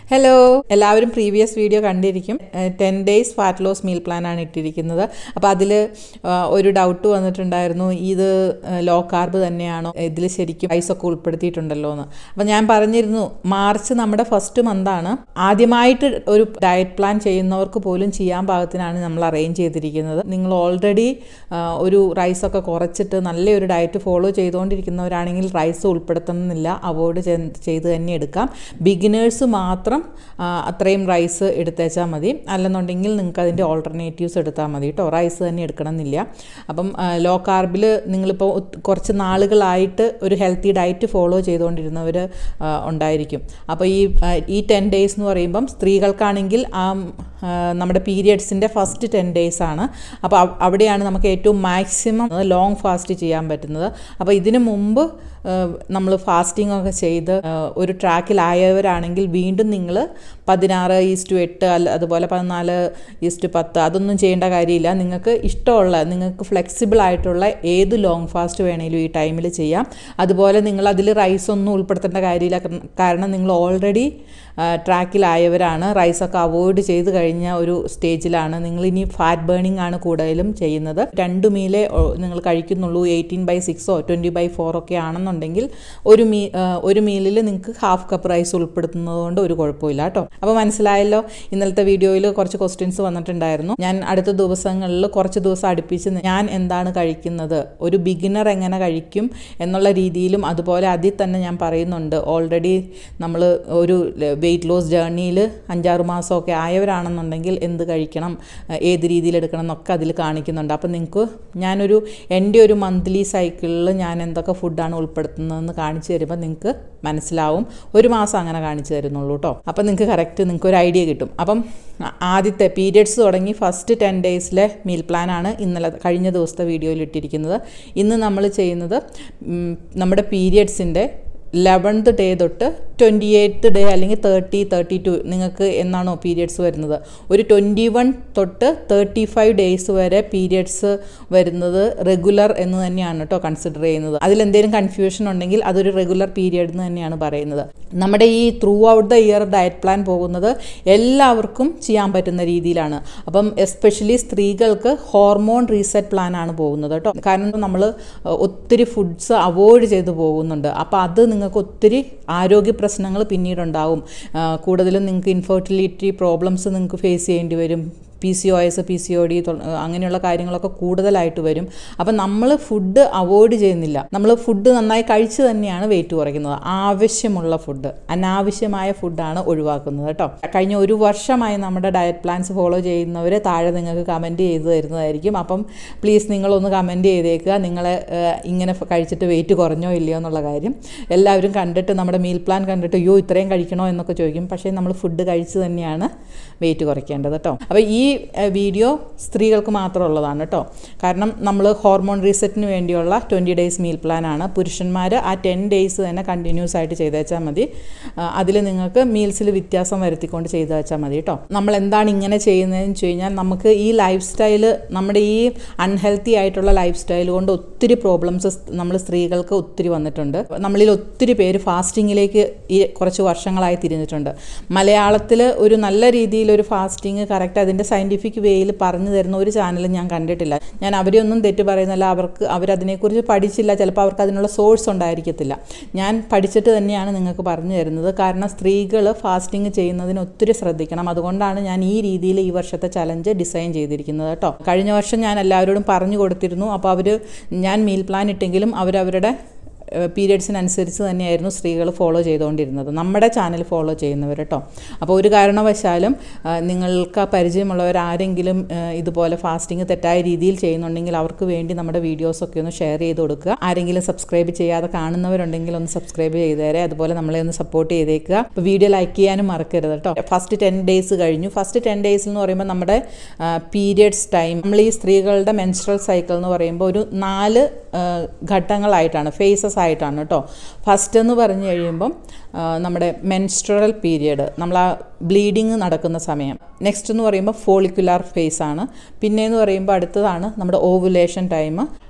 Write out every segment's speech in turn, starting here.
hello എല്ലാവരും previous video കണ്ടിരിക്കും ten days fat loss meal plan ആണ് ഇട്ടിരിക്കുന്നത് അപ്പോൾ അതിൽ ഒരു ഡൗട്ട് വന്നിട്ടുണ്ടായിരുന്നു ഇത് ലോ കാർബ് തന്നെയാണോ ഇതിൽ ശരിക്കും റൈസൊക്കെ ഉൾപ്പെടുത്തിയിട്ടുണ്ടല്ലോ എന്ന് അപ്പോൾ ഞാൻ പറഞ്ഞിരുന്നു മാർച്ച് നമ്മുടെ ഫസ്റ്റ് മന്താണ് ആദ്യമായിട്ട് ഒരു ഡയറ്റ് പ്ലാൻ ചെയ്യുന്നവർക്ക് പോലും ചെയ്യാൻ പാകത്തിനാണ് നമ്മൾ അറേഞ്ച് ചെയ്തിരിക്കുന്നത് നിങ്ങൾ ഓൾറെഡി ഒരു റൈസൊക്കെ കുറച്ചിട്ട് നല്ലൊരു ഡയറ്റ് ഫോളോ ചെയ്തുകൊണ്ടിരിക്കുന്നവരാണെങ്കിൽ റൈസ് ഉൾപ്പെടുത്തണമെന്നില്ല അവോയ്ഡ് ചെയ്ത് തന്നെ എടുക്കാം ബിഗിനേഴ്സ് മാത്രം അത്രയും റൈസ് എടുത്തേച്ചാൽ മതി അല്ലെന്നുണ്ടെങ്കിൽ നിങ്ങൾക്ക് അതിൻ്റെ ഓൾട്ടർനേറ്റീവ്സ് എടുത്താൽ മതി കേട്ടോ റൈസ് തന്നെ എടുക്കണമെന്നില്ല അപ്പം ലോ കാർബിൽ നിങ്ങളിപ്പോൾ കുറച്ച് നാളുകളായിട്ട് ഒരു ഹെൽത്തി ഡയറ്റ് ഫോളോ ചെയ്തുകൊണ്ടിരുന്നവർ ഉണ്ടായിരിക്കും അപ്പോൾ ഈ ഈ ടെൻ ഡേയ്സ് എന്ന് പറയുമ്പം സ്ത്രീകൾക്കാണെങ്കിൽ ആ നമ്മുടെ പീരിയഡ്സിൻ്റെ ഫസ്റ്റ് ടെൻ ഡേയ്സ് ആണ് അപ്പോൾ അവിടെയാണ് നമുക്ക് ഏറ്റവും മാക്സിമം ലോങ് ഫാസ്റ്റ് ചെയ്യാൻ പറ്റുന്നത് അപ്പോൾ ഇതിനു മുമ്പ് നമ്മൾ ഫാസ്റ്റിംഗ് ഒക്കെ ചെയ്ത് ഒരു ട്രാക്കിലായവരാണെങ്കിൽ വീണ്ടും നിങ്ങൾ പതിനാറ് ഈസ്റ്റു എട്ട് അല്ല അതുപോലെ പതിനാല് ഈസ്റ്റു പത്ത് അതൊന്നും ചെയ്യേണ്ട കാര്യമില്ല നിങ്ങൾക്ക് ഇഷ്ടമുള്ള നിങ്ങൾക്ക് ഫ്ലെക്സിബിൾ ആയിട്ടുള്ള ഏത് ലോങ് ഫാസ്റ്റ് വേണേലും ഈ ടൈമിൽ ചെയ്യാം അതുപോലെ നിങ്ങൾ അതിൽ റൈസ് ഒന്നും ഉൾപ്പെടുത്തേണ്ട കാര്യമില്ല കാരണം നിങ്ങൾ ഓൾറെഡി ട്രാക്കിലായവരാണ് റൈസൊക്കെ അവോയ്ഡ് ചെയ്ത് കഴിഞ്ഞ ഒരു സ്റ്റേജിലാണ് നിങ്ങൾ ഇനി ഫാറ്റ് ബേണിംഗ് ആണ് കൂടുതലും ചെയ്യുന്നത് രണ്ട് മീലേ നിങ്ങൾ കഴിക്കുന്നുള്ളൂ എയ്റ്റീൻ ബൈ സിക്സോ ട്വൻറ്റി ബൈ ഫോർ ഒക്കെ ആണെന്നുണ്ടെങ്കിൽ ഒരു മീ ഒരു മീലിൽ നിങ്ങൾക്ക് ഹാഫ് കപ്പ് റൈസ് ഉൾപ്പെടുത്തുന്നത് കൊണ്ട് ഒരു കുഴപ്പമില്ല കേട്ടോ അപ്പോൾ മനസ്സിലായല്ലോ ഇന്നലത്തെ വീഡിയോയിൽ കുറച്ച് ക്വസ്റ്റ്യൻസ് വന്നിട്ടുണ്ടായിരുന്നു ഞാൻ അടുത്ത ദിവസങ്ങളിൽ കുറച്ച് ദിവസം അടുപ്പിച്ച് ഞാൻ എന്താണ് കഴിക്കുന്നത് ഒരു ബിഗിനർ എങ്ങനെ കഴിക്കും എന്നുള്ള രീതിയിലും അതുപോലെ അതിൽ തന്നെ ഞാൻ പറയുന്നുണ്ട് ഓൾറെഡി നമ്മൾ ഒരു വെയിറ്റ് ലോസ് ജേർണിയിൽ അഞ്ചാറ് മാസമൊക്കെ ആയവരാണെന്നുണ്ടെങ്കിൽ എന്ത് കഴിക്കണം ഏത് രീതിയിൽ എടുക്കണം എന്നൊക്കെ അതിൽ കാണിക്കുന്നുണ്ട് അപ്പോൾ നിങ്ങൾക്ക് ഞാനൊരു എൻ്റെ ഒരു മന്ത്ലി സൈക്കിളിൽ ഞാൻ എന്തൊക്കെ ഫുഡാണ് ഉൾപ്പെടുത്തുന്നതെന്ന് കാണിച്ചു തരുമ്പോൾ നിങ്ങൾക്ക് മനസ്സിലാവും ഒരു മാസം അങ്ങനെ കാണിച്ചു തരുന്നുള്ളൂ കേട്ടോ അപ്പം നിങ്ങൾക്ക് കറക്റ്റ് നിങ്ങൾക്ക് ഒരു ഐഡിയ കിട്ടും അപ്പം ആദ്യത്തെ പീരിയഡ്സ് തുടങ്ങി ഫസ്റ്റ് ടെൻ ഡേയ്സിലെ മീൽ പ്ലാനാണ് ഇന്നലെ കഴിഞ്ഞ ദിവസത്തെ വീഡിയോയിൽ ഇട്ടിരിക്കുന്നത് ഇന്ന് നമ്മൾ ചെയ്യുന്നത് നമ്മുടെ പീരിയഡ്സിൻ്റെ ലെവൻത്ത് ഡേ തൊട്ട് ട്വൻറ്റി എയ്ത്ത് ഡേ അല്ലെങ്കിൽ തേർട്ടി തേർട്ടി ടു നിങ്ങൾക്ക് എന്നാണോ പീരിയഡ്സ് വരുന്നത് ഒരു ട്വൻറ്റി വൺ തൊട്ട് തേർട്ടി ഫൈവ് ഡേയ്സ് വരെ പീരിയഡ്സ് വരുന്നത് റെഗുലർ എന്ന് തന്നെയാണ് കേട്ടോ കൺസിഡർ ചെയ്യുന്നത് അതിലെന്തെങ്കിലും കൺഫ്യൂഷൻ ഉണ്ടെങ്കിൽ അതൊരു റെഗുലർ പീരിയഡ് എന്ന് തന്നെയാണ് പറയുന്നത് നമ്മുടെ ഈ throughout the year diet plan പോകുന്നത് എല്ലാവർക്കും ചെയ്യാൻ പറ്റുന്ന രീതിയിലാണ് അപ്പം എസ്പെഷ്യലി സ്ത്രീകൾക്ക് ഹോർമോൺ റീസെറ്റ് പ്ലാൻ ആണ് പോകുന്നത് കേട്ടോ കാരണം നമ്മൾ ഒത്തിരി ഫുഡ്സ് അവോയ്ഡ് ചെയ്ത് പോകുന്നുണ്ട് അപ്പോൾ അത് നിങ്ങൾക്ക് ഒത്തിരി ആരോഗ്യ പ്രശ്നങ്ങൾ പിന്നീടുണ്ടാവും കൂടുതലും നിങ്ങൾക്ക് ഇൻഫെർട്ടിലിറ്റി പ്രോബ്ലംസ് നിങ്ങൾക്ക് ഫേസ് ചെയ്യേണ്ടി വരും P C O S P C O D അങ്ങനെയുള്ള കാര്യങ്ങളൊക്കെ കൂടുതലായിട്ട് വരും അപ്പം നമ്മൾ ഫുഡ് അവോയ്ഡ് ചെയ്യുന്നില്ല നമ്മൾ ഫുഡ് നന്നായി കഴിച്ച് തന്നെയാണ് വെയിറ്റ് കുറയ്ക്കുന്നത് ആവശ്യമുള്ള ഫുഡ് അനാവശ്യമായ ഫുഡാണ് ഒഴിവാക്കുന്നത് കേട്ടോ കഴിഞ്ഞ ഒരു വർഷമായി നമ്മുടെ ഡയറ്റ് പ്ലാൻസ് ഫോളോ ചെയ്യുന്നവർ താഴെ നിങ്ങൾക്ക് കമൻറ്റ് ചെയ്ത് തരുന്നതായിരിക്കും അപ്പം പ്ലീസ് നിങ്ങളൊന്ന് കമൻറ്റ് ചെയ്തേക്കുക നിങ്ങൾ ഇങ്ങനെ കഴിച്ചിട്ട് വെയിറ്റ് കുറഞ്ഞോ ഇല്ലയോ എന്നുള്ള കാര്യം എല്ലാവരും കണ്ടിട്ട് നമ്മുടെ മീൽ പ്ലാൻ കണ്ടിട്ട് അയ്യോ ഇത്രയും കഴിക്കണോ എന്നൊക്കെ ചോദിക്കും പക്ഷേ നമ്മൾ ഫുഡ് കഴിച്ച് തന്നെയാണ് വെയിറ്റ് കുറയ്ക്കേണ്ടത് കേട്ടോ അപ്പോൾ ഈ വീഡിയോ സ്ത്രീകൾക്ക് മാത്രമുള്ളതാണ് കേട്ടോ കാരണം നമ്മൾ ഹോർമോൺ റീസെറ്റിന് വേണ്ടിയുള്ള ട്വൻറ്റി ഡേയ്സ് മീൽ പ്ലാനാണ് പുരുഷന്മാർ ആ ടെൻ ഡേയ്സ് തന്നെ കണ്ടിന്യൂസ് ആയിട്ട് ചെയ്തേച്ചാൽ മതി അതിൽ നിങ്ങൾക്ക് മീൽസിൽ വ്യത്യാസം വരുത്തിക്കൊണ്ട് ചെയ്തു വെച്ചാൽ മതി കേട്ടോ നമ്മൾ എന്താണ് ഇങ്ങനെ ചെയ്യുന്നതെന്ന് വെച്ച് കഴിഞ്ഞാൽ നമുക്ക് ഈ ലൈഫ് സ്റ്റൈൽ നമ്മുടെ ഈ അൺഹെൽത്തി ആയിട്ടുള്ള ലൈഫ് സ്റ്റൈൽ കൊണ്ട് ഒത്തിരി പ്രോബ്ലംസ് നമ്മൾ സ്ത്രീകൾക്ക് ഒത്തിരി വന്നിട്ടുണ്ട് നമ്മളിൽ ഒത്തിരി പേര് ഫാസ്റ്റിങ്ങിലേക്ക് ഈ കുറച്ച് വർഷങ്ങളായി തിരിഞ്ഞിട്ടുണ്ട് മലയാളത്തിൽ ഒരു നല്ല രീതിയിൽ ഒരു ഫാസ്റ്റിംഗ് കറക്റ്റ് അതിൻ്റെ സയൻറ്റിഫിക് വേയിൽ പറഞ്ഞു തരുന്ന ഒരു ചാനലും ഞാൻ കണ്ടിട്ടില്ല ഞാൻ അവരെയൊന്നും തെറ്റ് പറയുന്നില്ല അവർക്ക് അവരതിനെക്കുറിച്ച് പഠിച്ചില്ല ചിലപ്പോൾ അവർക്ക് അതിനുള്ള സോഴ്സ് ഉണ്ടായിരിക്കത്തില്ല ഞാൻ പഠിച്ചിട്ട് തന്നെയാണ് നിങ്ങൾക്ക് പറഞ്ഞു തരുന്നത് കാരണം സ്ത്രീകൾ ഫാസ്റ്റിംഗ് ചെയ്യുന്നതിന് ഒത്തിരി ശ്രദ്ധിക്കണം അതുകൊണ്ടാണ് ഞാൻ ഈ രീതിയിൽ ഈ വർഷത്തെ ചലഞ്ച് ഡിസൈൻ ചെയ്തിരിക്കുന്നത് കേട്ടോ കഴിഞ്ഞ വർഷം ഞാൻ എല്ലാവരോടും പറഞ്ഞു കൊടുത്തിരുന്നു അപ്പോൾ അവർ ഞാൻ മീൽ പ്ലാൻ ഇട്ടെങ്കിലും അവരവരുടെ പീരിയഡ്സിനനുസരിച്ച് തന്നെയായിരുന്നു സ്ത്രീകൾ ഫോളോ ചെയ്തുകൊണ്ടിരുന്നത് നമ്മുടെ ചാനൽ ഫോളോ ചെയ്യുന്നവർ കേട്ടോ അപ്പോൾ ഒരു കാരണവശാലും നിങ്ങൾക്ക് പരിചയമുള്ളവർ ആരെങ്കിലും ഇതുപോലെ ഫാസ്റ്റിംഗ് തെറ്റായ രീതിയിൽ ചെയ്യുന്നുണ്ടെങ്കിൽ അവർക്ക് വേണ്ടി നമ്മുടെ വീഡിയോസൊക്കെ ഒന്ന് ഷെയർ ചെയ്ത് കൊടുക്കുക ആരെങ്കിലും സബ്സ്ക്രൈബ് ചെയ്യാതെ കാണുന്നവരുണ്ടെങ്കിൽ ഒന്ന് സബ്സ്ക്രൈബ് ചെയ്തേരെ അതുപോലെ നമ്മളെ ഒന്ന് സപ്പോർട്ട് ചെയ്തേക്കുക അപ്പോൾ വീഡിയോ ലൈക്ക് ചെയ്യാനും മറക്കരുത് കേട്ടോ ഫസ്റ്റ് ടെൻ ഡേയ്സ് കഴിഞ്ഞു ഫസ്റ്റ് ടെൻ ഡേയ്സ് എന്ന് പറയുമ്പോൾ നമ്മുടെ പീരിയഡ്സ് ടൈം നമ്മൾ ഈ സ്ത്രീകളുടെ മെൻസ്ട്രൽ സൈക്കിൾ എന്ന് പറയുമ്പോൾ ഒരു നാല് ഘട്ടങ്ങളായിട്ടാണ് ഫേസസ് ആയിട്ടാണ് കേട്ടോ ഫസ്റ്റ് എന്ന് പറഞ്ഞു കഴിയുമ്പം നമ്മുടെ മെൻസ്ട്രൽ പീരിയഡ് നമ്മൾ ആ ബ്ലീഡിങ് നടക്കുന്ന സമയം നെക്സ്റ്റ് എന്ന് പറയുമ്പോൾ ഫോളിക്കുലാർ ഫേസ് ആണ് പിന്നെ എന്ന് പറയുമ്പോൾ അടുത്തതാണ് നമ്മുടെ ഓവുലേഷൻ ടൈം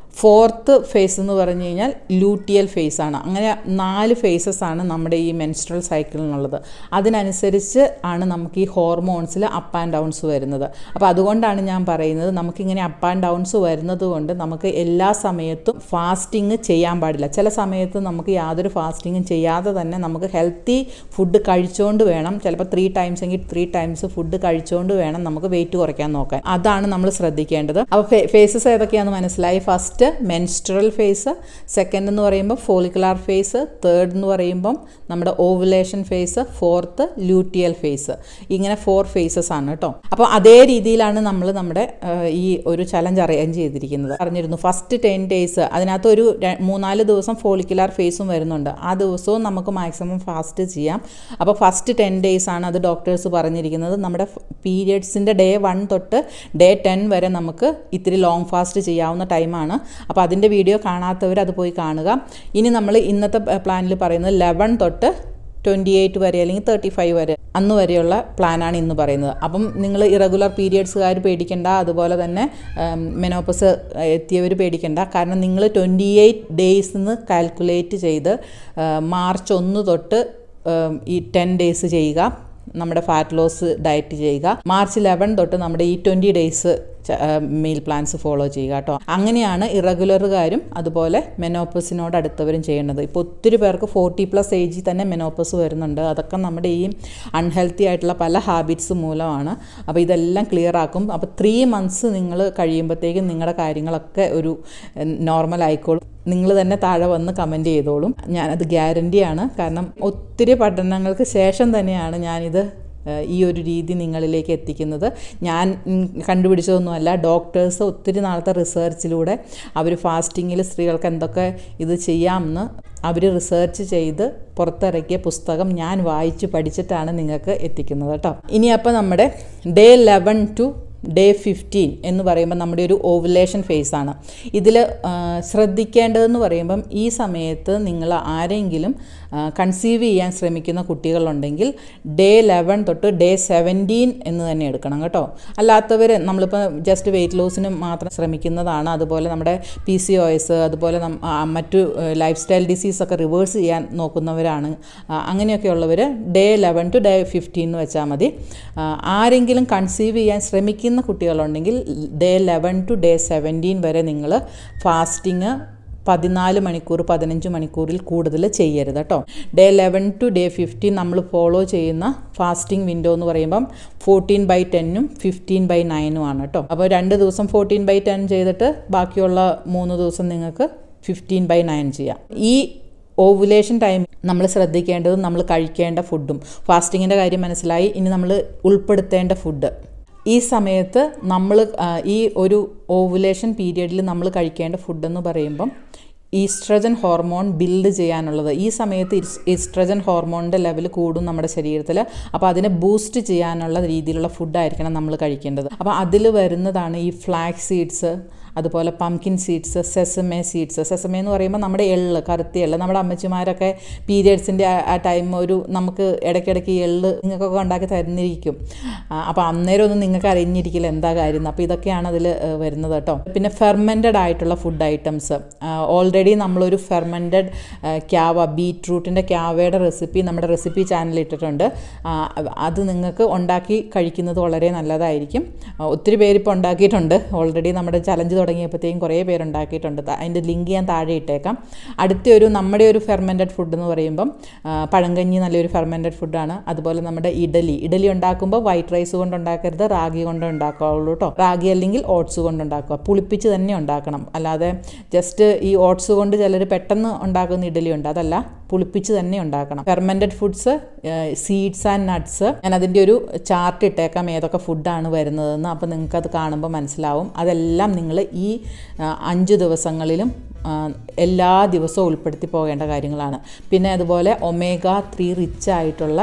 ഫോർത്ത് ഫേസ് എന്ന് പറഞ്ഞു കഴിഞ്ഞാൽ ലൂട്ടിയൽ ഫേസ് ആണ് അങ്ങനെ നാല് ഫേസസ് ആണ് നമ്മുടെ ഈ മെൻസ്ട്രൽ സൈക്കിളിനുള്ളത് അതിനനുസരിച്ച് ആണ് നമുക്ക് ഈ ഹോർമോൺസിൽ അപ്പ് ആൻഡ് ഡൗൺസ് വരുന്നത് അപ്പോൾ അതുകൊണ്ടാണ് ഞാൻ പറയുന്നത് നമുക്കിങ്ങനെ അപ്പ് ആൻഡ് ഡൗൺസ് വരുന്നത് കൊണ്ട് നമുക്ക് എല്ലാ സമയത്തും ഫാസ്റ്റിംഗ് ചെയ്യാൻ പാടില്ല ചില സമയത്ത് നമുക്ക് യാതൊരു ഫാസ്റ്റിങ്ങും ചെയ്യാതെ തന്നെ നമുക്ക് ഹെൽത്തി ഫുഡ് കഴിച്ചുകൊണ്ട് വേണം ചിലപ്പോൾ ത്രീ ടൈംസ് എങ്കിൽ ത്രീ ടൈംസ് ഫുഡ് കഴിച്ചുകൊണ്ട് വേണം നമുക്ക് വെയിറ്റ് കുറയ്ക്കാൻ നോക്കാൻ അതാണ് നമ്മൾ ശ്രദ്ധിക്കേണ്ടത് അപ്പോൾ ഫേസസ് ഏതൊക്കെയാണെന്ന് മനസ്സിലായി ഫസ്റ്റ് മെൻസ്ട്രൽ ഫേസ് സെക്കൻഡ് എന്ന് പറയുമ്പോൾ ഫോളിക്കുലാർ ഫേസ് തേർഡ് എന്ന് പറയുമ്പം നമ്മുടെ ovulation phase fourth luteal phase ഇങ്ങനെ ഫോർ ഫേസസ് ആണ് കേട്ടോ അപ്പോൾ അതേ രീതിയിലാണ് നമ്മൾ നമ്മുടെ ആ, ഈ ഒരു ചലഞ്ച് അറേഞ്ച് ചെയ്തിരിക്കുന്നത് പറഞ്ഞിരുന്നു ഫസ്റ്റ് ടെൻ ഡേയ്സ് അതിനകത്ത് ഒരു ര- മൂന്നാല് ദിവസം ഫോളിക്കുലാർ ഫേസും വരുന്നുണ്ട് ആ ദിവസവും നമുക്ക് മാക്സിമം ഫാസ്റ്റ് ചെയ്യാം അപ്പോൾ ഫസ്റ്റ് ടെൻ ഡേയ്സ് ആണ് അത് ഡോക്ടേഴ്സ് പറഞ്ഞിരിക്കുന്നത് നമ്മുടെ പീരിയഡ്സിൻ്റെ ഡേ വൺ തൊട്ട് ഡേ ടെൻ വരെ നമുക്ക് ഇത്തിരി ലോങ് ഫാസ്റ്റ് ചെയ്യാവുന്ന ടൈമാണ് അപ്പോൾ അതിൻ്റെ വീഡിയോ കാണാത്തവർ അത് പോയി കാണുക ഇനി നമ്മൾ ഇന്നത്തെ പ്ലാനിൽ പറയുന്നത് ലെവൻ തൊട്ട് ട്വൻറ്റി എയ്റ്റ് വരെ അല്ലെങ്കിൽ തേർട്ടി ഫൈവ് വരെ അന്ന് വരെയുള്ള പ്ലാനാണ് ഇന്ന് പറയുന്നത് അപ്പം നിങ്ങൾ ഇറഗുലർ പീരിയഡ്സുകാർ പേടിക്കണ്ട അതുപോലെ തന്നെ മെനോപ്പസ് എത്തിയവർ പേടിക്കണ്ട കാരണം നിങ്ങൾ ട്വൻറ്റി എയ്റ്റ് ഡേയ്സ് നിന്ന് കാൽക്കുലേറ്റ് ചെയ്ത് ആ, മാർച്ച് ഒന്ന് തൊട്ട് ഉം, ഈ ടെൻ ഡേയ്സ് ചെയ്യുക നമ്മുടെ ഫാറ്റ് ലോസ് ഡയറ്റ് ചെയ്യുക മാർച്ച് ഇലവൻ തൊട്ട് നമ്മുടെ ഈ twenty days meal plans follow ചെയ്യുക കേട്ടോ അങ്ങനെയാണ് ഇറഗുലറുകാരും അതുപോലെ മെനോപ്പസിനോട് അടുത്തവരും ചെയ്യേണ്ടത് ഇപ്പോൾ ഒത്തിരി പേർക്ക് ഫോർട്ടി പ്ലസ് ഏജിൽ തന്നെ മെനോപ്പസ് വരുന്നുണ്ട് അതൊക്കെ നമ്മുടെ ഈ അൺഹെൽത്തി ആയിട്ടുള്ള പല ഹാബിറ്റ്സ് മൂലമാണ് അപ്പോൾ ഇതെല്ലാം ക്ലിയർ ആക്കും അപ്പോൾ ത്രീ മന്ത്സ് നിങ്ങൾ കഴിയുമ്പോഴത്തേക്കും നിങ്ങളുടെ കാര്യങ്ങളൊക്കെ ഒരു നോർമൽ ആയിക്കോളും നിങ്ങൾ തന്നെ താഴെ വന്ന് കമൻറ്റ് ചെയ്തോളും ഞാനത് ഗ്യാരണ്ടിയാണ് കാരണം ഒത്തിരി പഠനങ്ങൾക്ക് ശേഷം തന്നെയാണ് ഞാനിത് ഏഹ്, ഈ ഒരു രീതി നിങ്ങളിലേക്ക് എത്തിക്കുന്നത് ഞാൻ ഉം, കണ്ടുപിടിച്ചതൊന്നുമല്ല ഡോക്ടേഴ്സ് ഒത്തിരി നാളത്തെ റിസർച്ചിലൂടെ അവർ ഫാസ്റ്റിങ്ങിൽ സ്ത്രീകൾക്ക് എന്തൊക്കെ ഇത് ചെയ്യാമെന്ന് അവർ റിസർച്ച് ചെയ്ത് പുറത്തിറക്കിയ പുസ്തകം ഞാൻ വായിച്ച് പഠിച്ചിട്ടാണ് നിങ്ങൾക്ക് എത്തിക്കുന്നത് കേട്ടോ ഇനി അപ്പോൾ നമ്മുടെ day eleven to day fifteen എന്ന് പറയുമ്പോൾ നമ്മുടെ ഒരു ഓവുലേഷൻ ഫേസ് ആണ് ഇതിൽ ശ്രദ്ധിക്കേണ്ടതെന്ന് പറയുമ്പം ഈ സമയത്ത് നിങ്ങൾ ആരെങ്കിലും കൺസീവ് ചെയ്യാൻ ശ്രമിക്കുന്ന കുട്ടികളുണ്ടെങ്കിൽ ഡേ ലെവൻ തൊട്ട് ഡേ സെവൻറ്റീൻ എന്ന് തന്നെ എടുക്കണം കേട്ടോ അല്ലാത്തവർ നമ്മളിപ്പോൾ ജസ്റ്റ് വെയിറ്റ് ലോസിന് മാത്രം ശ്രമിക്കുന്നതാണ് അതുപോലെ നമ്മുടെ പി സി ഒ എസ് അതുപോലെ നം- ആ, മറ്റു ലൈഫ് സ്റ്റൈൽ ഡിസീസൊക്കെ റിവേഴ്സ് ചെയ്യാൻ നോക്കുന്നവരാണ് ആ, അങ്ങനെയൊക്കെയുള്ളവർ day eleven to day fifteen എന്ന് വെച്ചാൽ മതി ആ, ആരെങ്കിലും കൺസീവ് ചെയ്യാൻ ശ്രമിക്കുന്ന കുട്ടികളുണ്ടെങ്കിൽ day eleven to day seventeen വരെ നിങ്ങൾ ഫാസ്റ്റിങ് പതിനാല് മണിക്കൂർ പതിനഞ്ച് മണിക്കൂറിൽ കൂടുതൽ ചെയ്യരുത് കേട്ടോ day eleven to day fifteen നമ്മൾ ഫോളോ ചെയ്യുന്ന ഫാസ്റ്റിംഗ് വിൻഡോ എന്ന് പറയുമ്പം ഫോർട്ടീൻ ബൈ ടെന്നും ഫിഫ്റ്റീൻ ബൈ നയനും ആണ് കേട്ടോ അപ്പോൾ രണ്ട് ദിവസം ഫോർട്ടീൻ ബൈ ടെൻ ചെയ്തിട്ട് ബാക്കിയുള്ള മൂന്ന് ദിവസം നിങ്ങൾക്ക് ഫിഫ്റ്റീൻ ബൈ നയൻ ചെയ്യാം ഈ ഓവുലേഷൻ ടൈം നമ്മൾ ശ്രദ്ധിക്കേണ്ടതും നമ്മൾ കഴിക്കേണ്ട ഫുഡും ഫാസ്റ്റിങ്ങിൻ്റെ കാര്യം മനസ്സിലായി ഇനി നമ്മൾ ഉൾപ്പെടുത്തേണ്ട ഫുഡ് ഈ സമയത്ത് നമ്മൾ ഈ ഒരു ഓവുലേഷൻ പീരിയഡിൽ നമ്മൾ കഴിക്കേണ്ട ഫുഡെന്ന് പറയുമ്പം ഈസ്ട്രജൻ ഹോർമോൺ ബിൽഡ് ചെയ്യാനുള്ളത് ഈ സമയത്ത് ഇസ്- ഈസ്ട്രജൻ ഹോർമോണിൻ്റെ ലെവൽ കൂടും നമ്മുടെ ശരീരത്തിൽ അപ്പോൾ അതിനെ ബൂസ്റ്റ് ചെയ്യാനുള്ള രീതിയിലുള്ള ഫുഡായിരിക്കണം നമ്മൾ കഴിക്കേണ്ടത് അപ്പോൾ അതിൽ വരുന്നതാണ് ഈ ഫ്ലാക്സ് സീഡ്സ് അതുപോലെ pumpkin seeds sesame seeds sesame എന്ന് പറയുമ്പോൾ നമ്മുടെ എള്ള് കറുത്ത എള്ള് നമ്മുടെ അമ്മച്ചിമാരൊക്കെ പീരിയഡ്സിൻ്റെ ആ ടൈം ഒരു നമുക്ക് ഇടയ്ക്കിടയ്ക്ക് ഈ എള്ള് നിങ്ങൾക്കൊക്കെ ഉണ്ടാക്കി തരുന്നിരിക്കും അപ്പോൾ അന്നേരം ഒന്നും നിങ്ങൾക്ക് അറിഞ്ഞിരിക്കില്ല എന്താ കാര്യം അപ്പോൾ ഇതൊക്കെയാണ് അതിൽ വരുന്നത് കേട്ടോ പിന്നെ ഫെർമെൻറ്റഡ് ആയിട്ടുള്ള ഫുഡ് ഐറ്റംസ് ഓൾറെഡി നമ്മളൊരു ഫെർമെൻറ്റഡ് ക്യാവ ബീറ്റ്റൂട്ടിൻ്റെ ക്യാവയുടെ റെസിപ്പി നമ്മുടെ റെസിപ്പി ചാനലിൽ ഇട്ടിട്ടുണ്ട് ആ, അത് നിങ്ങൾക്ക് ഉണ്ടാക്കി കഴിക്കുന്നത് വളരെ നല്ലതായിരിക്കും ആ, ഒത്തിരി പേരിപ്പോൾ ഉണ്ടാക്കിയിട്ടുണ്ട് ഓൾറെഡി നമ്മുടെ ചലഞ്ച് തുടങ്ങിയപ്പോഴത്തേക്കും കുറേ പേരുണ്ടാക്കിയിട്ടുണ്ട് ത- അതിൻ്റെ ലിങ്ക് ഞാൻ താഴെ ഇട്ടേക്കാം അടുത്ത ഒരു നമ്മുടെ ഒരു ഫെർമെൻറ്റഡ് ഫുഡ് എന്ന് പറയുമ്പം ആ, പഴങ്കഞ്ഞി നല്ലൊരു ഫെർമെൻറ്റഡ് ഫുഡാണ് അതുപോലെ നമ്മുടെ ഇഡലി ഇഡലി ഉണ്ടാക്കുമ്പോൾ വൈറ്റ് റൈസ് കൊണ്ട് ഉണ്ടാക്കരുത് റാഗി കൊണ്ട് ഉണ്ടാക്കാവുള്ളൂ കേട്ടോ റാഗി അല്ലെങ്കിൽ ഓട്സ് കൊണ്ട് ഉണ്ടാക്കുക പുളിപ്പിച്ച് തന്നെ ഉണ്ടാക്കണം അല്ലാതെ ജസ്റ്റ് ഈ ഓട്സ് കൊണ്ട് ചിലർ പെട്ടെന്ന് ഉണ്ടാക്കുന്ന ഇഡലി ഉണ്ട് അതല്ല പുളിപ്പിച്ച് തന്നെ ഉണ്ടാക്കണം fermented foods seeds and nuts ഞാൻ അതിൻ്റെ ഒരു ചാർട്ട് ഇട്ടേക്കാം ഏതൊക്കെ ഫുഡാണ് വരുന്നതെന്ന് അപ്പോൾ നിങ്ങൾക്ക് അത് കാണുമ്പോൾ മനസ്സിലാവും അതെല്ലാം നിങ്ങൾ ഈ ആ, അഞ്ച് ദിവസങ്ങളിലും ആ, എല്ലാ ദിവസവും ഉൾപ്പെടുത്തി പോകേണ്ട കാര്യങ്ങളാണ് പിന്നെ അതുപോലെ ഒമേഗ ത്രീ റിച്ച് ആയിട്ടുള്ള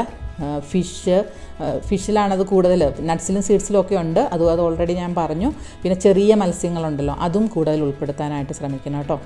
ഫിഷ് ഫിഷിലാണത് കൂടുതൽ നട്ട്സിലും സീഡ്സിലും ഒക്കെ ഉണ്ട് അത് അത് ഓൾറെഡി ഞാൻ പറഞ്ഞു പിന്നെ ചെറിയ മത്സ്യങ്ങളുണ്ടല്ലോ അതും കൂടുതൽ ഉൾപ്പെടുത്താനായിട്ട് ശ്രമിക്കണം കേട്ടോ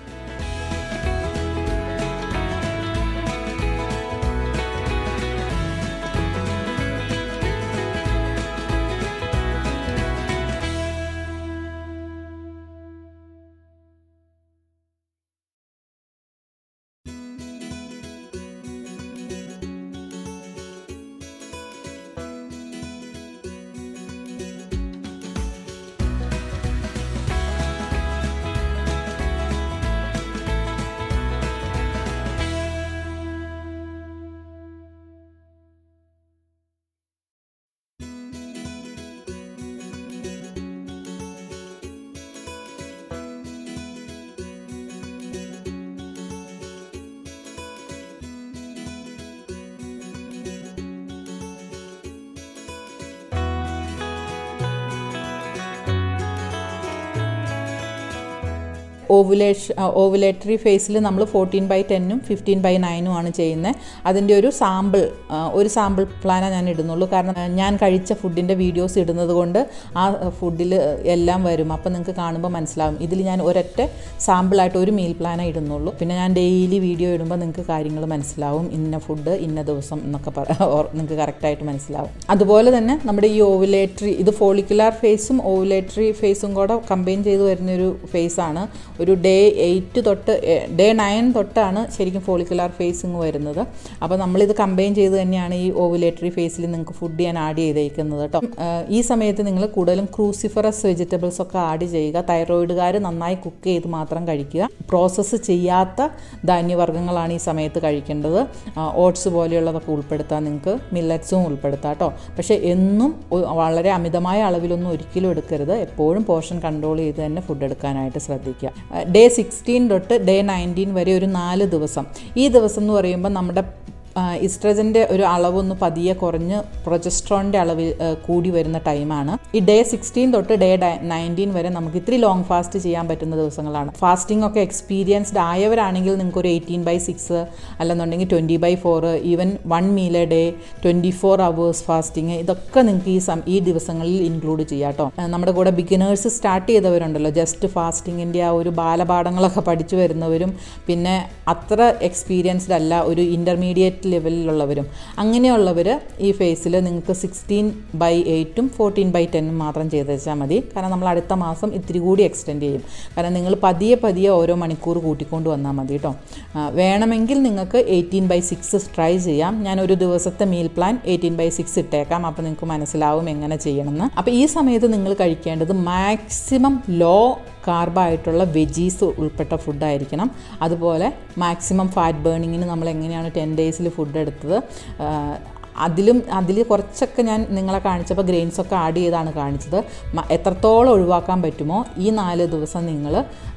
ഓവുലേഷൻ ഓവുലേറ്ററി ഫേസിൽ നമ്മൾ ഫോർട്ടീൻ ബൈ ടെന്നും ഫിഫ്റ്റീൻ ബൈ നയനും ആണ് ചെയ്യുന്നത് അതിൻ്റെ ഒരു സാമ്പിൾ ഒരു സാമ്പിൾ പ്ലാനേ ഞാൻ ഇടുന്നുള്ളൂ കാരണം ആ, ഞാൻ കഴിച്ച ഫുഡിൻ്റെ വീഡിയോസ് ഇടുന്നത് കൊണ്ട് ആ ഫുഡിൽ എല്ലാം വരും അപ്പോൾ നിങ്ങൾക്ക് കാണുമ്പോൾ മനസ്സിലാവും ഇതിൽ ഞാൻ ഒരൊറ്റ സാമ്പിളായിട്ട് ഒരു മീൽ പ്ലാനേ ഇടുന്നുള്ളൂ പിന്നെ ഞാൻ ഡെയിലി വീഡിയോ ഇടുമ്പോൾ നിങ്ങൾക്ക് കാര്യങ്ങൾ മനസ്സിലാവും ഇന്ന ഫുഡ് ഇന്ന ദിവസം എന്നൊക്കെ പറ ഓർ നിങ്ങൾക്ക് കറക്റ്റായിട്ട് മനസ്സിലാവും അതുപോലെ തന്നെ നമ്മുടെ ഈ ഓവുലേറ്ററി ഇത് ഫോളിക്കുലാർ ഫേസും ഓവുലേറ്ററി ഫേസും കൂടെ കമ്പൈൻ ചെയ്ത് വരുന്നൊരു ഫേസാണ് ഒരു ഡേ എയ്റ്റ് തൊട്ട് ഡേ നയൻ തൊട്ടാണ് ശരിക്കും ഫോളിക്കുലാർ ഫേസിങ് വരുന്നത് അപ്പോൾ നമ്മളിത് കമ്പൈൻ ചെയ്ത് തന്നെയാണ് ഈ ഓവുലേറ്ററി ഫേസിൽ നിങ്ങൾക്ക് ഫുഡ് ഞാൻ ആഡ് ചെയ്തേക്കുന്നത് കേട്ടോ ആ, ഈ സമയത്ത് നിങ്ങൾ കൂടുതലും ക്രൂസിഫറസ് വെജിറ്റബിൾസ് ഒക്കെ ആഡ് ചെയ്യുക തൈറോയിഡുകാർ നന്നായി കുക്ക് ചെയ്ത് മാത്രം കഴിക്കുക പ്രോസസ്സ് ചെയ്യാത്ത ധാന്യവർഗ്ഗങ്ങളാണ് ഈ സമയത്ത് കഴിക്കേണ്ടത് ഓട്സ് പോലെയുള്ളതൊക്കെ ഉൾപ്പെടുത്താൻ നിങ്ങൾക്ക് മില്ലറ്റ്സും ഉൾപ്പെടുത്താം കേട്ടോ പക്ഷേ എന്നും ഒ- വളരെ അമിതമായ അളവിലൊന്നും ഒരിക്കലും എടുക്കരുത് എപ്പോഴും പോർഷൻ കൺട്രോൾ ചെയ്ത് തന്നെ ഫുഡ് എടുക്കാനായിട്ട് ശ്രദ്ധിക്കുക ഡേ സിക്സ്റ്റീൻ തൊട്ട് ഡേ നയൻറ്റീൻ വരെ ഒരു നാല് ദിവസം ഈ ദിവസം എന്ന് പറയുമ്പോൾ നമ്മുടെ ഇസ്ട്രജൻ്റെ ഒരു അളവൊന്ന് പതിയെ കുറഞ്ഞ് പ്രൊജസ്ട്രോണിൻ്റെ അളവിൽ ആ, കൂടി വരുന്ന ടൈമാണ് ഈ ഡേ സിക്സ്റ്റീൻ തൊട്ട് ഡേ നയൻറ്റീൻ വരെ നമുക്ക് ഇത്തിരി ലോങ് ഫാസ്റ്റ് ചെയ്യാൻ പറ്റുന്ന ദിവസങ്ങളാണ് ഫാസ്റ്റിംഗ് ഒക്കെ എക്സ്പീരിയൻസ്ഡ് ആയവരാണെങ്കിൽ നിങ്ങൾക്ക് ഒരു എയ്റ്റീൻ ബൈ സിക്സ് അല്ലെന്നുണ്ടെങ്കിൽ twenty by four even one meal a day twenty four hours fasting ഇതൊക്കെ നിങ്ങൾക്ക് ഈ സം ഈ ദിവസങ്ങളിൽ ഇൻക്ലൂഡ് ചെയ്യാം കേട്ടോ ആ, നമ്മുടെ കൂടെ ബിഗിനേഴ്സ് സ്റ്റാർട്ട് ചെയ്തവരുണ്ടല്ലോ ജസ്റ്റ് ഫാസ്റ്റിങ്ങിൻ്റെ ആ ഒരു ബാലപാഠങ്ങളൊക്കെ പഠിച്ചു വരുന്നവരും പിന്നെ അത്ര എക്സ്പീരിയൻസ്ഡ് അല്ല ഒരു ഇൻ്റർമീഡിയറ്റ് ലെവലിലുള്ളവരും അങ്ങനെയുള്ളവർ ഈ ഫേസിൽ നിങ്ങൾക്ക് സിക്സ്റ്റീൻ ബൈ എയ്റ്റും ഫോർട്ടീൻ ബൈ ടെന്നും മാത്രം ചെയ്ത് വെച്ചാൽ മതി കാരണം നമ്മൾ അടുത്ത മാസം ഇത്തിരി കൂടി എക്സ്റ്റെൻഡ് ചെയ്യും കാരണം നിങ്ങൾ പതിയെ പതിയെ ഓരോ മണിക്കൂർ കൂട്ടിക്കൊണ്ട് വന്നാൽ മതി കേട്ടോ ആ, വേണമെങ്കിൽ നിങ്ങൾക്ക് എയ്റ്റീൻ ബൈ സിക്സ് ട്രൈ ചെയ്യാം ഞാൻ ഒരു ദിവസത്തെ meal plan eighteen by six ഇട്ടേക്കാം അപ്പോൾ നിങ്ങൾക്ക് മനസ്സിലാവും എങ്ങനെ ചെയ്യണമെന്ന് അപ്പോൾ ഈ സമയത്ത് നിങ്ങൾ കഴിക്കേണ്ടത് മാക്സിമം ലോ കാർബായിട്ടുള്ള വെജീസ് ഉൾപ്പെട്ട ഫുഡായിരിക്കണം അതുപോലെ മാക്സിമം ഫാറ്റ് ബേണിങ്ങിന് നമ്മൾ എങ്ങനെയാണ് ടെൻ ഡേയ്സിൽ ഫുഡ് എടുത്തത് ആ, അതിലും അതിൽ കുറച്ചൊക്കെ ഞാൻ നിങ്ങളെ കാണിച്ചപ്പോൾ ഗ്രെയിൻസ് ഒക്കെ ആഡ് ചെയ്താണ് കാണിച്ചത് മ- എത്രത്തോളം ഒഴിവാക്കാൻ പറ്റുമോ ഈ നാല് ദിവസം നിങ്ങൾ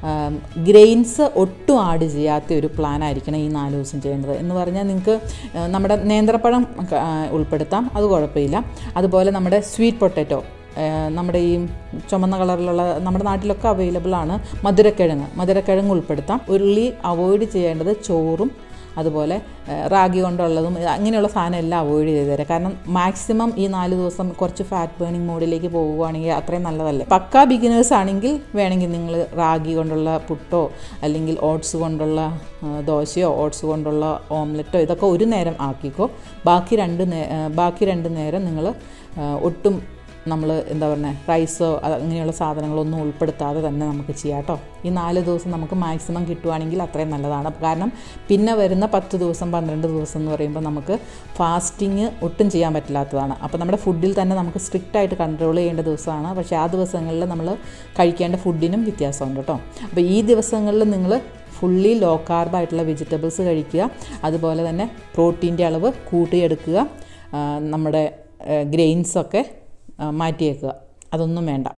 ഗ്രെയിൻസ് ഒട്ടും ആഡ് ചെയ്യാത്ത ഒരു പ്ലാൻ ആയിരിക്കണം ഈ നാല് ദിവസം ചെയ്യേണ്ടത് എന്ന് പറഞ്ഞാൽ നിങ്ങൾക്ക് ആ, നമ്മുടെ നേന്ത്രപ്പഴം ആ, ഉൾപ്പെടുത്താം അത് കുഴപ്പമില്ല അതുപോലെ നമ്മുടെ സ്വീറ്റ് പൊട്ടറ്റോ ഏഹ് നമ്മുടെ ഈ ചുമന്ന കളറിലുള്ള നമ്മുടെ നാട്ടിലൊക്കെ അവൈലബിൾ ആണ് മധുരക്കിഴങ്ങ് മധുരക്കിഴങ്ങ് ഉൾപ്പെടുത്താം ഉരുളി അവോയ്ഡ് ചെയ്യേണ്ടത് ചോറും അതുപോലെ ഏഹ് റാഗി കൊണ്ടുള്ളതും അങ്ങനെയുള്ള സാധനം എല്ലാം അവോയ്ഡ് ചെയ്ത് തരാം കാരണം മാക്സിമം ഈ നാല് ദിവസം കുറച്ച് ഫാറ്റ് ബേണിംഗ് മോഡിലേക്ക് പോവുകയാണെങ്കിൽ അത്രയും നല്ലതല്ലേ പക്കാ ബിഗിനേഴ്സ് ആണെങ്കിൽ വേണമെങ്കിൽ നിങ്ങൾ റാഗി കൊണ്ടുള്ള പുട്ടോ അല്ലെങ്കിൽ ഓട്സ് കൊണ്ടുള്ള ആ, ദോശയോ ഓട്സ് കൊണ്ടുള്ള ഓംലെറ്റോ ഇതൊക്കെ ഒരു നേരം ആക്കിക്കോ ബാക്കി രണ്ട് നേ ആ, ബാക്കി രണ്ട് നേരം നിങ്ങൾ ഒട്ടും നമ്മൾ എന്താ പറയുക റൈസോ അത് അങ്ങനെയുള്ള സാധനങ്ങളൊന്നും ഉൾപ്പെടുത്താതെ തന്നെ നമുക്ക് ചെയ്യാം കേട്ടോ ഈ നാല് ദിവസം നമുക്ക് മാക്സിമം കിട്ടുവാണെങ്കിൽ അത്രയും നല്ലതാണ് കാരണം പിന്നെ വരുന്ന പത്ത് ദിവസം പന്ത്രണ്ട് ദിവസം എന്ന് പറയുമ്പോൾ നമുക്ക് ഫാസ്റ്റിങ് ഒട്ടും ചെയ്യാൻ പറ്റില്ലാത്തതാണ് അപ്പോൾ നമ്മുടെ ഫുഡിൽ തന്നെ നമുക്ക് സ്ട്രിക്റ്റ് ആയിട്ട് കൺട്രോൾ ചെയ്യേണ്ട ദിവസമാണ് പക്ഷേ ആ ദിവസങ്ങളിൽ നമ്മൾ കഴിക്കേണ്ട ഫുഡിനും വ്യത്യാസമുണ്ട് കേട്ടോ അപ്പോൾ ഈ ദിവസങ്ങളിൽ നിങ്ങൾ ഫുള്ളി ലോ കാർബായിട്ടുള്ള വെജിറ്റബിൾസ് കഴിക്കുക അതുപോലെ തന്നെ പ്രോട്ടീൻ്റെ അളവ് കൂട്ടിയെടുക്കുക ആ, നമ്മുടെ ഗ്രെയിൻസൊക്കെ മാറ്റിയേക്കുക അതൊന്നും വേണ്ട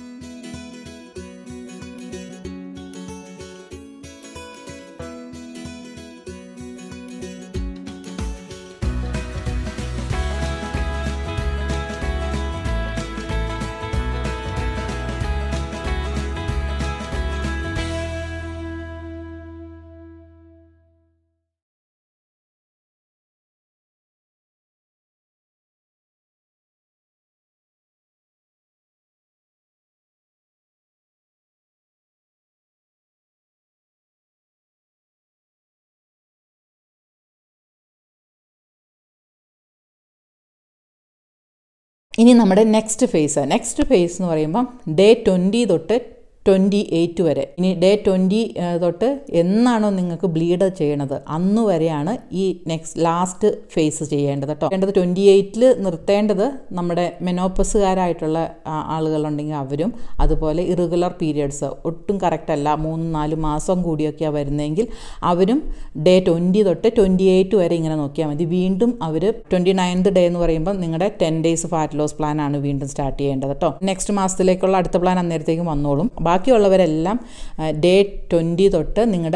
ഇനി നമ്മുടെ നെക്സ്റ്റ് ഫേസ് നെക്സ്റ്റ് ഫേസ് എന്ന് പറയുമ്പം ഡേ ട്വൻറ്റി തൊട്ട് ട്വൻറ്റി എയ്റ്റ് വരെ ഇനി ഡേ ട്വൻറ്റി തൊട്ട് എന്നാണോ നിങ്ങൾക്ക് ബ്ലീഡ് ചെയ്യണത് അന്ന് വരെയാണ് ഈ നെക്സ്റ്റ് ലാസ്റ്റ് ഫേസ് ചെയ്യേണ്ടത് കേട്ടോ വേണ്ടത് ട്വൻറ്റി എയ്റ്റിൽ നിർത്തേണ്ടത് നമ്മുടെ മെനോപ്പസുകാരായിട്ടുള്ള ആ- ആളുകളുണ്ടെങ്കിൽ അവരും അതുപോലെ ഇറഗുലർ പീരിയഡ്സ് ഒട്ടും കറക്റ്റ് അല്ല മൂന്ന് നാല് മാസം കൂടിയൊക്കെയാണ് വരുന്നതെങ്കിൽ അവരും ഡേ ട്വൻറ്റി തൊട്ട് ട്വൻറ്റി എയ്റ്റ് വരെ ഇങ്ങനെ നോക്കിയാൽ മതി വീണ്ടും അവർ ട്വൻറ്റി നയൻത് ഡേ എന്ന് പറയുമ്പോൾ നിങ്ങളുടെ ten days fat loss plan ആണ് വീണ്ടും സ്റ്റാർട്ട് ചെയ്യേണ്ടത് കേട്ടോ നെക്സ്റ്റ് മാസത്തിലേക്കുള്ള അടുത്ത പ്ലാൻ അന്നേരത്തേക്കും വന്നോളും ബാക്കിയുള്ളവരെല്ലാം ഡേ ട്വൻറ്റി തൊട്ട് നിങ്ങളുടെ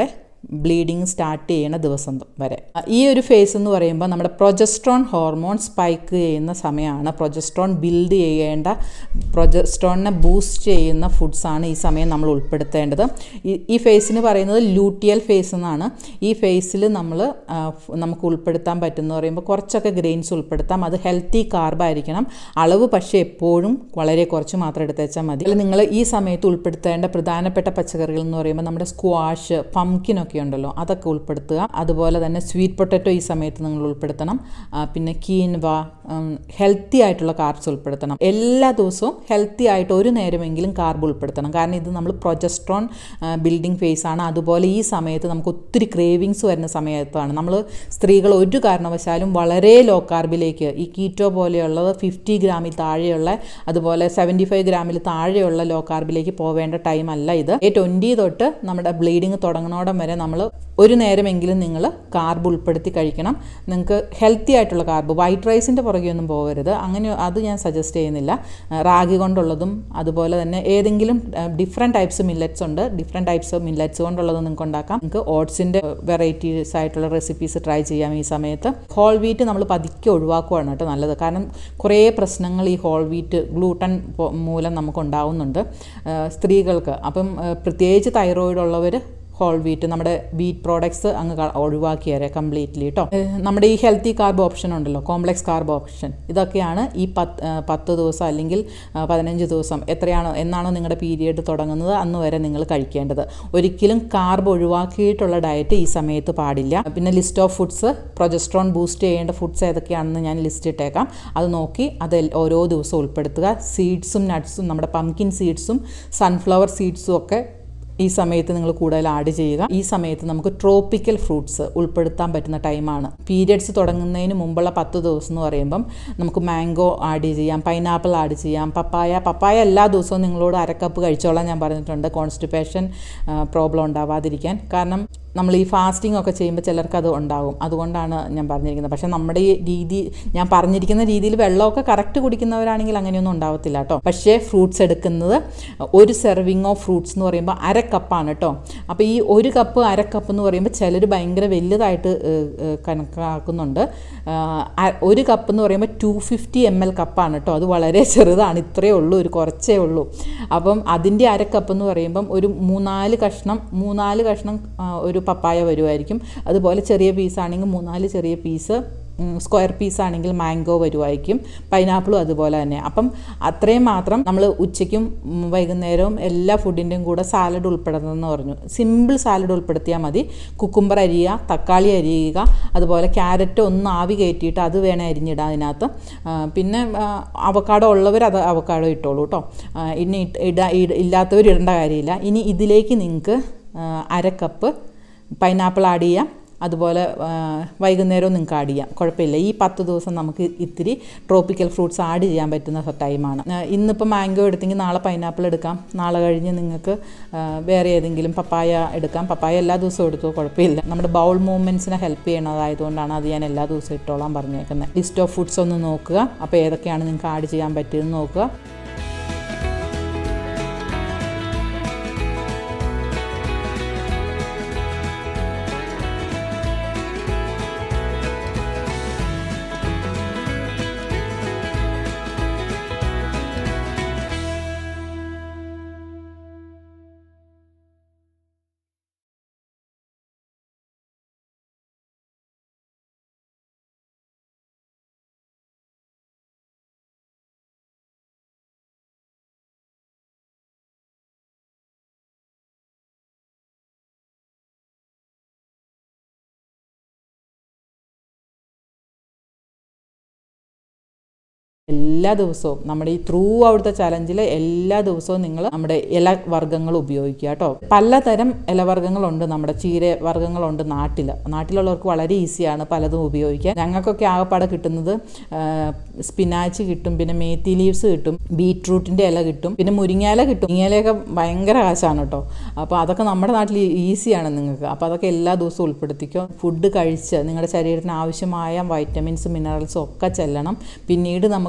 ബ്ലീഡിങ് സ്റ്റാർട്ട് ചെയ്യുന്ന ദിവസം വരെ ഈ ഒരു ഫേസ് എന്ന് പറയുമ്പോൾ നമ്മുടെ പ്രൊജസ്ട്രോൺ ഹോർമോൺ സ്പൈക്ക് ചെയ്യുന്ന സമയമാണ് പ്രൊജസ്ട്രോൺ ബിൽഡ് ചെയ്യേണ്ട പ്രൊജസ്ട്രോണിനെ ബൂസ്റ്റ് ചെയ്യുന്ന ഫുഡ്സാണ് ഈ സമയം നമ്മൾ ഉൾപ്പെടുത്തേണ്ടത് ഈ ഈ ഫേസിന് പറയുന്നത് ലൂട്ടിയൽ ഫേസ് എന്നാണ് ഈ ഫേസിൽ നമ്മൾ നമുക്ക് ഉൾപ്പെടുത്താൻ പറ്റുന്ന പറയുമ്പോൾ കുറച്ചൊക്കെ ഗ്രെയിൻസ് ഉൾപ്പെടുത്താം അത് ഹെൽത്തി കാർബായിരിക്കണം അളവ് പക്ഷേ എപ്പോഴും വളരെ കുറച്ച് മാത്രം എടുത്തേച്ചാൽ മതി അതിൽ നിങ്ങൾ ഈ സമയത്ത് ഉൾപ്പെടുത്തേണ്ട പ്രധാനപ്പെട്ട പച്ചക്കറികൾ എന്ന് പറയുമ്പോൾ നമ്മുടെ സ്ക്വാഷ് പംകിനൊക്കെ ഉണ്ടല്ലോ അതൊക്കെ ഉൾപ്പെടുത്തുക അതുപോലെ തന്നെ സ്വീറ്റ് പൊട്ടറ്റോ ഈ സമയത്ത് നിങ്ങൾ ഉൾപ്പെടുത്തണം പിന്നെ കീൻവ ഹെൽത്തി ആയിട്ടുള്ള കാർബ്സ് ഉൾപ്പെടുത്തണം എല്ലാ ദിവസവും ഹെൽത്തി ആയിട്ട് ഒരു നേരമെങ്കിലും കാർബ് ഉൾപ്പെടുത്തണം കാരണം ഇത് നമ്മൾ പ്രൊജസ്ട്രോൺ ബിൽഡിംഗ് ഫേസ് ആണ് അതുപോലെ ഈ സമയത്ത് നമുക്ക് ഒത്തിരി ക്രേവിങ്സ് വരുന്ന സമയത്താണ് നമ്മൾ സ്ത്രീകൾ ഒരു കാരണവശാലും വളരെ ലോ കാർബിലേക്ക് ഈ കീറ്റോ പോലെയുള്ളത് ഫിഫ്റ്റി ഗ്രാമിൽ താഴെയുള്ള അതുപോലെ സെവൻറ്റി ഫൈവ് ഗ്രാമിൽ താഴെയുള്ള ലോ കാർബിലേക്ക് പോവേണ്ട ടൈം അല്ല ഇത് ഈ ട്വൻറ്റി തൊട്ട് നമ്മുടെ ബ്ലീഡിങ് തുടങ്ങണോടം വരെ നമ്മൾ ഒരു നേരമെങ്കിലും നിങ്ങൾ കാർബ് ഉൾപ്പെടുത്തി കഴിക്കണം നിങ്ങൾക്ക് ഹെൽത്തി ആയിട്ടുള്ള കാർബ് വൈറ്റ് റൈസിൻ്റെ പുറകെ ഒന്നും പോകരുത് അങ്ങനെ അത് ഞാൻ സജസ്റ്റ് ചെയ്യുന്നില്ല റാഗി കൊണ്ടുള്ളതും അതുപോലെ തന്നെ ഏതെങ്കിലും ഡിഫറെൻറ്റ് ടൈപ്സ് മില്ലറ്റ്സ് ഉണ്ട് ഡിഫറെൻറ്റ് ടൈപ്സ് മില്ലറ്റ്സ് കൊണ്ടുള്ളത് നിങ്ങൾക്ക് ഉണ്ടാക്കാം നിങ്ങൾക്ക് ഓട്സിൻ്റെ വെറൈറ്റീസ് ആയിട്ടുള്ള റെസിപ്പീസ് ട്രൈ ചെയ്യാം ഈ സമയത്ത് ഹോൾ വീറ്റ് നമ്മൾ പതുക്കെ ഒഴിവാക്കുകയാണ് കേട്ടോ നല്ലത് കാരണം കുറേ പ്രശ്നങ്ങൾ ഈ ഹോൾ വീറ്റ് ഗ്ലൂട്ടൺ മൂലം നമുക്ക് ഉണ്ടാവുന്നുണ്ട് സ്ത്രീകൾക്ക് അപ്പം പ്രത്യേകിച്ച് തൈറോയിഡ് ഉള്ളവർ ഹോൾ വീറ്റ് നമ്മുടെ വീറ്റ് പ്രോഡക്ട്സ് അങ്ങ് ഒഴിവാക്കിയേരെ കംപ്ലീറ്റ്ലി കേട്ടോ നമ്മുടെ ഈ ഹെൽത്തി കാർബ് ഓപ്ഷൻ ഉണ്ടല്ലോ കോംപ്ലക്സ് കാർബ് ഓപ്ഷൻ ഇതൊക്കെയാണ് ഈ പത്ത് പത്ത് ദിവസം അല്ലെങ്കിൽ പതിനഞ്ച് ദിവസം എത്രയാണോ എന്നാണോ നിങ്ങളുടെ പീരിയഡ് തുടങ്ങുന്നത് അന്ന് വരെ നിങ്ങൾ കഴിക്കേണ്ടത് ഒരിക്കലും കാർബ് ഒഴിവാക്കിയിട്ടുള്ള ഡയറ്റ് ഈ സമയത്ത് പാടില്ല പിന്നെ list of foods progesterone boost ചെയ്യേണ്ട ഫുഡ്സ് ഏതൊക്കെയാണെന്ന് ഞാൻ ലിസ്റ്റ് ഇട്ടേക്കാം അത് നോക്കി അത് ഓരോ ദിവസവും ഉൾപ്പെടുത്തുക സീഡ്സും നട്ട്സും നമ്മുടെ പംകിൻ സീഡ്സും സൺഫ്ലവർ സീഡ്സും ഒക്കെ ഈ സമയത്ത് നിങ്ങൾ കൂടുതൽ ആഡ് ചെയ്യുക ഈ സമയത്ത് നമുക്ക് ട്രോപ്പിക്കൽ ഫ്രൂട്ട്സ് ഉൾപ്പെടുത്താൻ പറ്റുന്ന ടൈമാണ് പീരിയഡ്സ് തുടങ്ങുന്നതിന് മുമ്പുള്ള പത്ത് ദിവസം എന്ന് പറയുമ്പം നമുക്ക് മാംഗോ ആഡ് ചെയ്യാം പൈനാപ്പിൾ ആഡ് ചെയ്യാം പപ്പായ പപ്പായ എല്ലാ ദിവസവും നിങ്ങളോട് അരക്കപ്പ് കഴിച്ചോളാൻ ഞാൻ പറഞ്ഞിട്ടുണ്ട് കോൺസ്റ്റിപ്പേഷൻ പ്രോബ്ലം ഉണ്ടാവാതിരിക്കാൻ കാരണം നമ്മൾ ഈ ഫാസ്റ്റിംഗ് ഒക്കെ ചെയ്യുമ്പോൾ ചിലർക്ക് അത് ഉണ്ടാകും അതുകൊണ്ടാണ് ഞാൻ പറഞ്ഞിരിക്കുന്നത് പക്ഷേ നമ്മുടെ ഈ രീതി ഞാൻ പറഞ്ഞിരിക്കുന്ന രീതിയിൽ വെള്ളമൊക്കെ കറക്റ്റ് കുടിക്കുന്നവരാണെങ്കിൽ അങ്ങനെയൊന്നും ഉണ്ടാവത്തില്ല കേട്ടോ പക്ഷേ ഫ്രൂട്ട്സ് എടുക്കുന്നത് ഒരു സെർവിങ് ഓഫ് ഫ്രൂട്ട്സ് എന്ന് പറയുമ്പോൾ അര കപ്പാണ് കേട്ടോ അപ്പോൾ ഈ ഒരു കപ്പ് അര കപ്പ് എന്ന് പറയുമ്പോൾ ചിലർ ഭയങ്കര വലുതായിട്ട് കണക്കാക്കുന്നുണ്ട് ഒരു കപ്പ് എന്ന് പറയുമ്പോൾ ടു ഫിഫ്റ്റി എം എൽ കപ്പാണ് കേട്ടോ അത് വളരെ ചെറുതാണ് ഇത്രയേ ഉള്ളൂ ഒരു കുറച്ചേ ഉള്ളൂ അപ്പം അതിൻ്റെ അര കപ്പ് എന്ന് പറയുമ്പം ഒരു മൂന്നാല് കഷ്ണം മൂന്നാല് കഷ്ണം ഒരു പപ്പായ വരുമായിരിക്കും അതുപോലെ ചെറിയ പീസാണെങ്കിൽ മൂന്നാല് ചെറിയ പീസ് സ്ക്വയർ പീസ് ആണെങ്കിൽ മാംഗോ വരുമായിരിക്കും പൈനാപ്പിളും അതുപോലെ തന്നെ അപ്പം അത്രയും മാത്രം നമ്മൾ ഉച്ചയ്ക്കും വൈകുന്നേരവും എല്ലാ ഫുഡിൻ്റെയും കൂടെ സാലഡ് ഉൾപ്പെടുത്തണമെന്ന് പറഞ്ഞു സിമ്പിൾ സാലഡ് ഉൾപ്പെടുത്തിയാൽ മതി കുക്കുംബർ അരിയുക തക്കാളി അരിയുക അതുപോലെ ക്യാരറ്റ് ഒന്ന് ആവി കയറ്റിയിട്ട് അത് വേണേൽ അരിഞ്ഞിടാം അതിനകത്ത് പിന്നെ അവക്കാടോ ഉള്ളവർ അത് അവക്കാടോ ഇട്ടോളൂ കേട്ടോ ഇനി ഇടാ ഇല്ലാത്തവർ ഇടേണ്ട കാര്യമില്ല ഇനി ഇതിലേക്ക് നിങ്ങൾക്ക് അര കപ്പ് പൈനാപ്പിൾ ആഡ് ചെയ്യാം അതുപോലെ വൈകുന്നേരവും നിങ്ങൾക്ക് ആഡ് ചെയ്യാം കുഴപ്പമില്ല ഈ പത്ത് ദിവസം നമുക്ക് ഇത്തിരി ട്രോപ്പിക്കൽ ഫ്രൂട്ട്സ് ആഡ് ചെയ്യാൻ പറ്റുന്ന ടൈമാണ് ഇന്നിപ്പോൾ മാംഗോ എടുത്തെങ്കിൽ നാളെ പൈനാപ്പിൾ എടുക്കാം നാളെ കഴിഞ്ഞ് നിങ്ങൾക്ക് വേറെ ഏതെങ്കിലും പപ്പായ എടുക്കാം പപ്പായ എല്ലാ ദിവസവും എടുത്തോ കുഴപ്പമില്ല നമ്മുടെ ബൗൾ മൂവ്മെൻറ്റ്സിനെ ഹെൽപ്പ് ചെയ്യണതായതുകൊണ്ടാണ് അത് ഞാൻ എല്ലാ ദിവസവും ഇട്ടോളാൻ പറഞ്ഞേക്കുന്നത് ലിസ്റ്റ് ഓഫ് ഫുഡ്സ് ഒന്ന് നോക്കുക അപ്പോൾ ഏതൊക്കെയാണ് നിങ്ങൾക്ക് ആഡ് ചെയ്യാൻ പറ്റിയതെന്ന് നോക്കുക എല്ലാ ദിവസവും നമ്മുടെ ഈ ത്രൂ അവിടുത്തെ ചലഞ്ചിൽ എല്ലാ ദിവസവും നിങ്ങൾ നമ്മുടെ ഇല വർഗ്ഗങ്ങൾ ഉപയോഗിക്കുക കേട്ടോ പലതരം ഇലവർഗ്ഗങ്ങളുണ്ട് നമ്മുടെ ചീര വർഗ്ഗങ്ങളുണ്ട് നാട്ടിൽ നാട്ടിലുള്ളവർക്ക് വളരെ ഈസിയാണ് പലതും ഉപയോഗിക്കാൻ ഞങ്ങൾക്കൊക്കെ ആകപ്പാടെ കിട്ടുന്നത് സ്പിനാച്ച് കിട്ടും പിന്നെ മേത്തി ലീവ്സ് കിട്ടും ബീട്രൂട്ടിൻ്റെ ഇല കിട്ടും പിന്നെ മുരിങ്ങയില കിട്ടും മുരിങ്ങയിലയൊക്കെ ഭയങ്കര കാശാണ് കേട്ടോ അപ്പോൾ അതൊക്കെ നമ്മുടെ നാട്ടിൽ ഈസിയാണ് നിങ്ങൾക്ക് അപ്പോൾ അതൊക്കെ എല്ലാ ദിവസവും ഉൾപ്പെടുത്തിക്കോ ഫുഡ് കഴിച്ച് നിങ്ങളുടെ ശരീരത്തിന് ആവശ്യമായ വൈറ്റമിൻസും മിനറൽസും ഒക്കെ ചെല്ലണം പിന്നീട് നമുക്ക്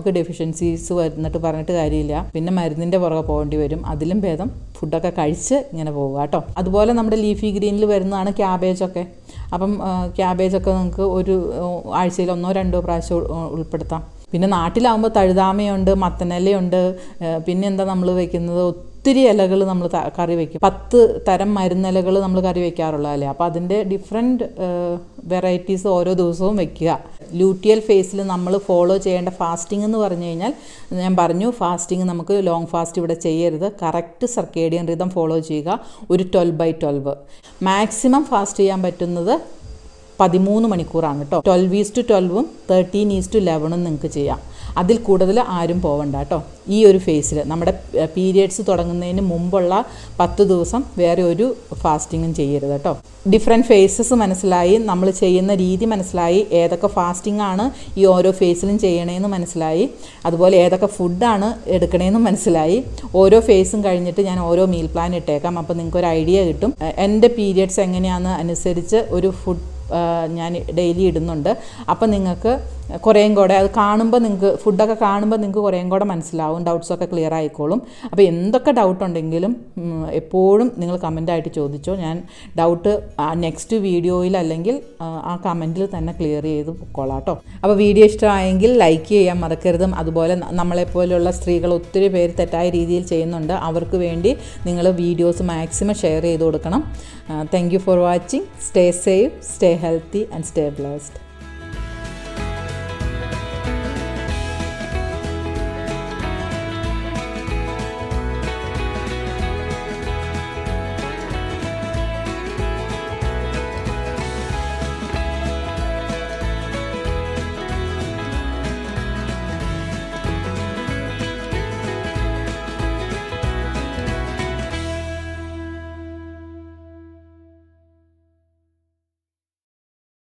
നമുക്ക് ഡെഫിഷ്യൻസീസ് വരുന്നിട്ട് പറഞ്ഞിട്ട് കാര്യമില്ല പിന്നെ മരുന്നിൻ്റെ പുറകെ പോകേണ്ടി വരും അതിലും ഭേദം ഫുഡൊക്കെ കഴിച്ച് ഇങ്ങനെ പോവുക കേട്ടോ അതുപോലെ നമ്മുടെ ലീഫി ഗ്രീനിൽ വരുന്നതാണ് ക്യാബേജൊക്കെ അപ്പം ക്യാബേജൊക്കെ നിങ്ങൾക്ക് ഒരു ആഴ്ചയിൽ ഒന്നോ രണ്ടോ പ്രാവശ്യം ഉ- ഉൾപ്പെടുത്താം പിന്നെ നാട്ടിലാവുമ്പോൾ തഴുതാമയുണ്ട് മത്തനിലയുണ്ട് ഏഹ് പിന്നെ എന്താ നമ്മൾ വെക്കുന്നത് ഒത്തിരി ഇലകൾ നമ്മൾ കറി വെക്കും പത്ത് തരം മരുന്നിലകൾ നമ്മൾ കറി വെക്കാറുള്ളതല്ലേ അപ്പോൾ അതിൻ്റെ ഡിഫറെൻറ്റ് വെറൈറ്റീസ് ഓരോ ദിവസവും വെക്കുക ലൂട്ടിയൽ ഫേസിൽ നമ്മൾ ഫോളോ ചെയ്യേണ്ട ഫാസ്റ്റിംഗ് എന്ന് പറഞ്ഞു കഴിഞ്ഞാൽ ഞാൻ പറഞ്ഞു ഫാസ്റ്റിംഗ് നമുക്ക് ലോങ് ഫാസ്റ്റ് ഇവിടെ ചെയ്യരുത് കറക്റ്റ് സർക്കേഡിയൻ റിതം ഫോളോ ചെയ്യുക ഒരു twelve by twelve maximum fast ചെയ്യാൻ പറ്റുന്നത് പതിമൂന്ന് മണിക്കൂറാണ് കേട്ടോ ട്വൽവ് ഈസ് ടു ട്വൽവും തേർട്ടീൻ ഈസ് ടു ലെവനും നിങ്ങൾക്ക് ചെയ്യാം അതിൽ കൂടുതൽ ആരും പോവണ്ട കേട്ടോ ഈ ഒരു ഫേസിൽ നമ്മുടെ പീരിയഡ്സ് തുടങ്ങുന്നതിന് മുമ്പുള്ള പത്ത് ദിവസം വേറെ ഒരു ഫാസ്റ്റിങ്ങും ചെയ്യരുത് കേട്ടോ ഡിഫറെൻറ്റ് ഫേസസ് മനസ്സിലായി നമ്മൾ ചെയ്യുന്ന രീതി മനസ്സിലായി ഏതൊക്കെ ഫാസ്റ്റിംഗ് ആണ് ഈ ഓരോ ഫേസിലും ചെയ്യണേന്ന് മനസ്സിലായി അതുപോലെ ഏതൊക്കെ ഫുഡാണ് എടുക്കണേന്ന് മനസ്സിലായി ഓരോ ഫേസും കഴിഞ്ഞിട്ട് ഞാൻ ഓരോ മീൽ പ്ലാൻ ഇട്ടേക്കാം അപ്പോൾ നിങ്ങൾക്ക് ഒരു ഐഡിയ കിട്ടും എ- എൻ്റെ പീരിയഡ്സ് എങ്ങനെയാണെന്ന് അനുസരിച്ച് ഒരു ഫുഡ് ആ, ഞാൻ ഡെയിലി ഇടുന്നുണ്ട് അപ്പം നിങ്ങൾക്ക് കുറേയും കൂടെ അത് കാണുമ്പോൾ നിങ്ങൾക്ക് ഫുഡൊക്കെ കാണുമ്പോൾ നിങ്ങൾക്ക് കുറേയും കൂടെ മനസ്സിലാവും ഡൗട്ട്സൊക്കെ ക്ലിയർ ആയിക്കോളും അപ്പോൾ എന്തൊക്കെ ഡൗട്ട് ഉണ്ടെങ്കിലും ഉം, എപ്പോഴും നിങ്ങൾ കമൻ്റായിട്ട് ചോദിച്ചോ ഞാൻ ഡൗട്ട് നെക്സ്റ്റ് വീഡിയോയിൽ അല്ലെങ്കിൽ ആ, ആ കമൻറ്റിൽ തന്നെ ക്ലിയർ ചെയ്ത് പൊക്കോളാം കേട്ടോ അപ്പോൾ വീഡിയോ ഇഷ്ടമായെങ്കിൽ ലൈക്ക് ചെയ്യാൻ മറക്കരുതും അതുപോലെ ന- നമ്മളെപ്പോലെയുള്ള സ്ത്രീകൾ ഒത്തിരി പേര് തെറ്റായ രീതിയിൽ ചെയ്യുന്നുണ്ട് അവർക്ക് വേണ്ടി നിങ്ങൾ വീഡിയോസ് മാക്സിമം ഷെയർ ചെയ്ത് കൊടുക്കണം thank you for watching stay safe stay healthy and stay blessed